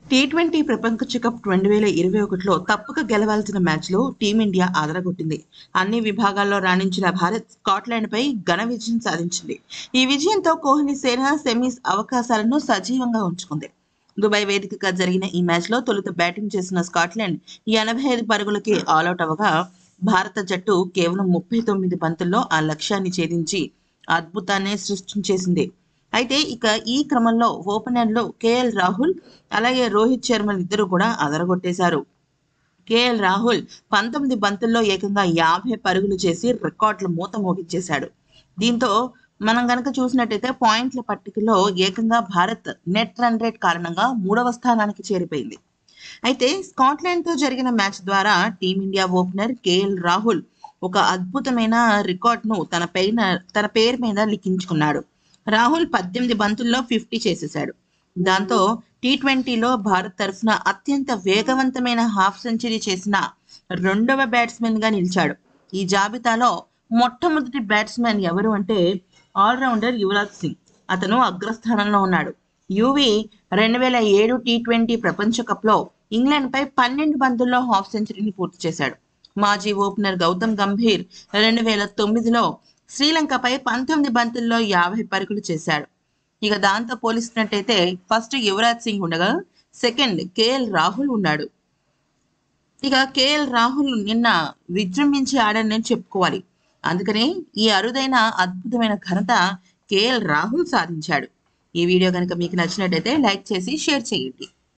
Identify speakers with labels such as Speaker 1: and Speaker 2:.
Speaker 1: T twenty ప్రపంచ cup రెండు వేల ఇరవై ఒకటిలో తప్పక గెలవాల్సిన మ్యాచ్లో టీమిండియా ఆదరగొట్టింది అన్ని విభాగాల్లో రాణించిన భారత్ స్కాట్లాండ్పై ఘన విజయం సాధించింది ఈ విజయంతో కోహ్లీ సేన సెమీస్ అవకాశాలను సజీవంగా ఉంచుకుంది దుబాయ్ వేదికగా జరిగిన ఈ మ్యాచ్లో తొలుత బ్యాటింగ్ చేసిన స్కాట్లాండ్ ఎనభై ఐదు పరుగులకి ఆల్అౌట్ అవ్వగా భారత జట్టు కేవలం ముప్పై తొమ్మిది బంతుల్లో ఆ లక్ష్యాన్ని ఛేదించి అద్భుతాన్ని సృష్టించేసింది అయితే ఇక ఈ క్రమంలో ఓపెనర్లు కేఎల్ రాహుల్ అలాగే రోహిత్ శర్మలు ఇద్దరు కూడా అదరగొట్టేశారు కేఎల్ రాహుల్ పంతొమ్మిది బంతుల్లో ఏకంగా యాభై పరుగులు చేసి రికార్డుల మూత మోగించేశాడు దీంతో మనం గనక చూసినట్టయితే పాయింట్ల పట్టికలో ఏకంగా భారత్ నెట్ రన్ రేట్ కారణంగా మూడవ స్థానానికి చేరిపోయింది అయితే స్కాట్లాండ్తో జరిగిన మ్యాచ్ ద్వారా టీమిండియా ఓపెనర్ కేఎల్ రాహుల్ ఒక అద్భుతమైన రికార్డ్ను తన పైన తన పేరు మీద లిఖించుకున్నాడు రాహుల్ పద్దెనిమిది బంతుల్లో ఫిఫ్టీ చేసేశాడు దాంతో టీ ట్వంటీలో భారత్ తరఫున అత్యంత వేగవంతమైన హాఫ్ సెంచరీ చేసిన రెండవ బ్యాట్స్మెన్ గా నిలిచాడు ఈ జాబితాలో మొట్టమొదటి బ్యాట్స్మెన్ ఎవరు అంటే ఆల్రౌండర్ యువరాజ్ సింగ్ అతను అగ్రస్థానంలో ఉన్నాడు యువి రెండు వేల ఏడు టీ ట్వంటీ ప్రపంచ కప్లో ఇంగ్లాండ్పై పన్నెండు బంతుల్లో హాఫ్ సెంచరీని పూర్తి చేశాడు మాజీ ఓపెనర్ గౌతమ్ గంభీర్ రెండు వేల తొమ్మిదిలో శ్రీలంకపై పంతొమ్మిది బంతుల్లో యాభై పరుగులు చేశాడు ఇక దాంతో పోలిస్తున్నట్టయితే ఫస్ట్ యువరాజ్ సింగ్ ఉండగా సెకండ్ కేఎల్ రాహుల్ ఉన్నాడు ఇక కేఎల్ రాహుల్ నిన్న విజృంభించి ఆడని చెప్పుకోవాలి అందుకనే ఈ అరుదైన అద్భుతమైన ఘనత కేఎల్ రాహుల్ సాధించాడు ఈ వీడియో కనుక మీకు నచ్చినట్టయితే లైక్ చేసి షేర్ చేయండి